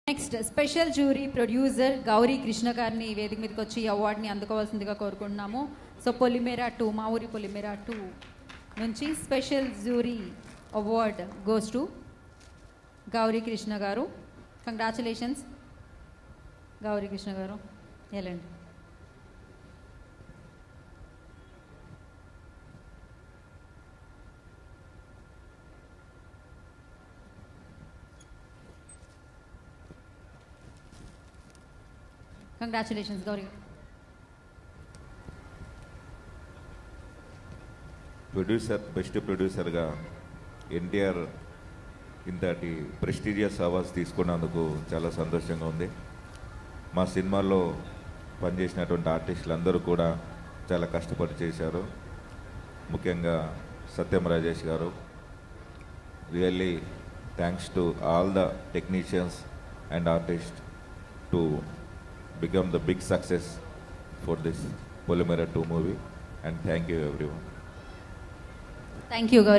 next special jury producer Gowri Krishna గారిని ఈ వేదిక మీదకి వచ్చి ఈ అవార్డుని అందుకోవాల్సిందిగా కోరుకుంటున్నాము సో పొలిమేరా టూ మా ఊరి పొలిమేరా టూ నుంచి special jury award goes to Gowri Krishna garu congratulations Gauri Krishna గారు వెళ్ళండి కంగ్రాచులేషన్స్ గౌరీ ప్రొడ్యూసర్ బెస్ట్ ప్రొడ్యూసర్గా ఎన్టీఆర్ ఇంతటి ప్రెస్టీజియస్ అవార్డ్స్ తీసుకున్నందుకు చాలా సంతోషంగా ఉంది మా సినిమాలో పనిచేసినటువంటి ఆర్టిస్టులు అందరూ కూడా చాలా కష్టపడి చేశారు ముఖ్యంగా Satyam Rajesh garu really thanks to all the technicians and artist to become the big success for this Polimera two movie and thank you every one thank you Gauri